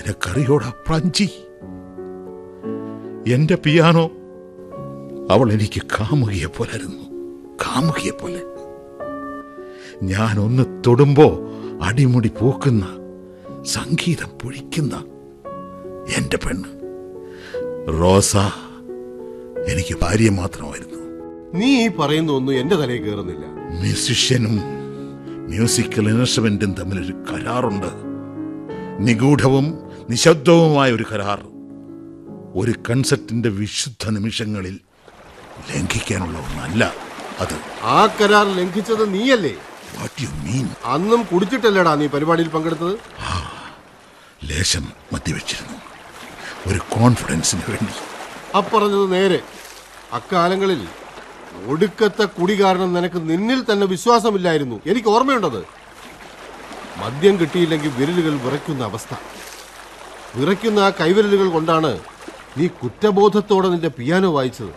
നിനക്കറിയോടാ പ്രാഞ്ചി എന്റെ പിയാനോ അവൾ എനിക്ക് കാമുകിയെ പോലായിരുന്നു കാമുകിയെ പോലെ ഞാൻ ഒന്ന് തൊടുമ്പോ അടിമുടി പൂക്കുന്ന സംഗീതം പൊഴിക്കുന്ന എന്റെ പെണ്ണ് റോസ എനിക്ക് ഭാര്യ മാത്രമായിരുന്നു നീ ഈ പറയുന്ന ഒന്നും എന്റെ തലയിൽ കയറുന്നില്ല മ്യൂസിഷ്യനും മ്യൂസിക്കൽ ഇൻസ്ട്രുമെന്റും തമ്മിലൊരു കരാറുണ്ട് നിഗൂഢവും നിശബ്ദവുമായ ഒരു കരാർ ഒരു കൺസെപ്റ്റിന്റെ വിശുദ്ധ നിമിഷങ്ങളിൽ ലംഘിക്കാനുള്ള ഒന്നല്ല അത് ആ കരാർ ലംഘിച്ചത് നീയല്ലേ വാട്ട് യു മീൻ അന്നും കുടിച്ചിട്ടല്ലേടാ നീ പരിപാടിയിൽ പങ്കെടുത്തത് ലേശം മദ്യവെച്ചിരുന്നു ഒരു കോൺഫിഡൻസിന് വേണ്ടി അപ്പറഞ്ഞത് നേരെ അക്കാലങ്ങളിൽ ഒടുക്കത്തെ കുടി കാരണം നിനക്ക് നിന്നിൽ തന്നെ വിശ്വാസമില്ലായിരുന്നു എനിക്ക് ഓർമ്മയുണ്ടത് മദ്യം കിട്ടിയില്ലെങ്കിൽ വിരലുകൾ വിറയ്ക്കുന്ന അവസ്ഥ വിറയ്ക്കുന്ന ആ കൈവിരലുകൾ കൊണ്ടാണ് നീ കുറ്റബോധത്തോടെ നിന്റെ പിയാനോ വായിച്ചത്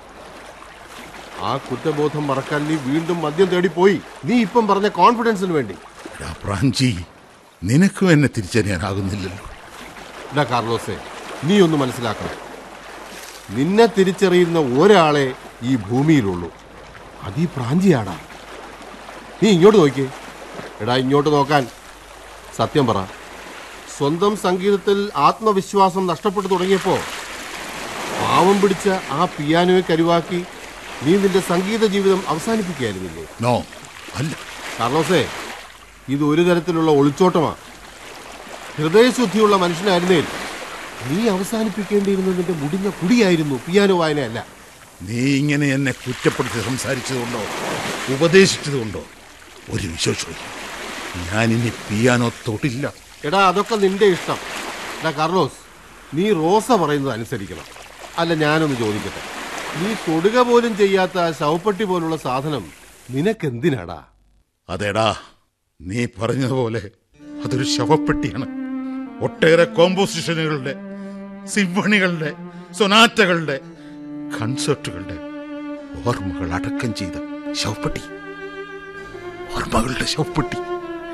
ആ കുറ്റബോധം മറക്കാൻ നീ വീണ്ടും മദ്യം തേടിപ്പോയി നീ ഇപ്പം പറഞ്ഞ കോൺഫിഡൻസിന് വേണ്ടി എടാ പ്രാഞ്ചി നിനക്കും എന്നെ തിരിച്ചറിയാനാകുന്നില്ലല്ലോ ഡാ കാർലോസെ നീ ഒന്ന് മനസ്സിലാക്കണം നിന്നെ തിരിച്ചറിയുന്ന ഒരാളെ ഈ ഭൂമിയിലുള്ളൂ അത് ഈ പ്രാഞ്ചിയാടാ നീ ഇങ്ങോട്ട് നോക്കിയേ എടാ ഇങ്ങോട്ട് നോക്കാൻ സത്യം പറ സ്വന്തം സംഗീതത്തിൽ ആത്മവിശ്വാസം നഷ്ടപ്പെട്ടു തുടങ്ങിയപ്പോ പാവം പിടിച്ച ആ പിയാനോയെ കരുവാക്കി നീ നിന്റെ സംഗീത ജീവിതം അവസാനിപ്പിക്കുകയായിരുന്നില്ലേ നോ അല്ല കാർലോസേ ഇത് ഒരു തരത്തിലുള്ള ഒളിച്ചോട്ടമാണ് ഹൃദയശുദ്ധിയുള്ള മനുഷ്യനായിരുന്നേൽ നീ അവസാനിപ്പിക്കേണ്ടിയിരുന്നതിന്റെ മുടിഞ്ഞ കുടിയായിരുന്നു പിയാനോ വായനയല്ല നീ ഇങ്ങനെ എന്നെ കുറ്റപ്പെടുത്തി സംസാരിച്ചതുകൊണ്ടോ ഉപദേശിച്ചതുകൊണ്ടോ ഒരു വിശേഷവും ഞാൻ ഇനി പിയാനോ തൊടില്ല എടാ അതൊക്കെ നിന്റെ ഇഷ്ടം എടാ കാർലോസ് നീ റോസ പറയുന്നത് അനുസരിക്കണം അല്ല ഞാനൊന്ന് ചോദിക്കട്ടെ നീ തൊടുക പോലും ചെയ്യാത്ത ആ ശവപ്പെട്ടി പോലുള്ള സാധനം നിനക്കെന്തിനാടാ അതേടാ നീ പറഞ്ഞതുപോലെ അതൊരു ശവപ്പെട്ടിയാണ് ഒട്ടേറെ കോമ്പോസിഷനുകളുടെ സിംഫണികളുടെ സൊനാറ്റകളുടെ കൺസേർട്ടുകളുടെ ഓർമ്മകൾ അടക്കം ചെയ്ത ശവപ്പെട്ടി ഓർമ്മകളുടെ ശവപ്പെട്ടി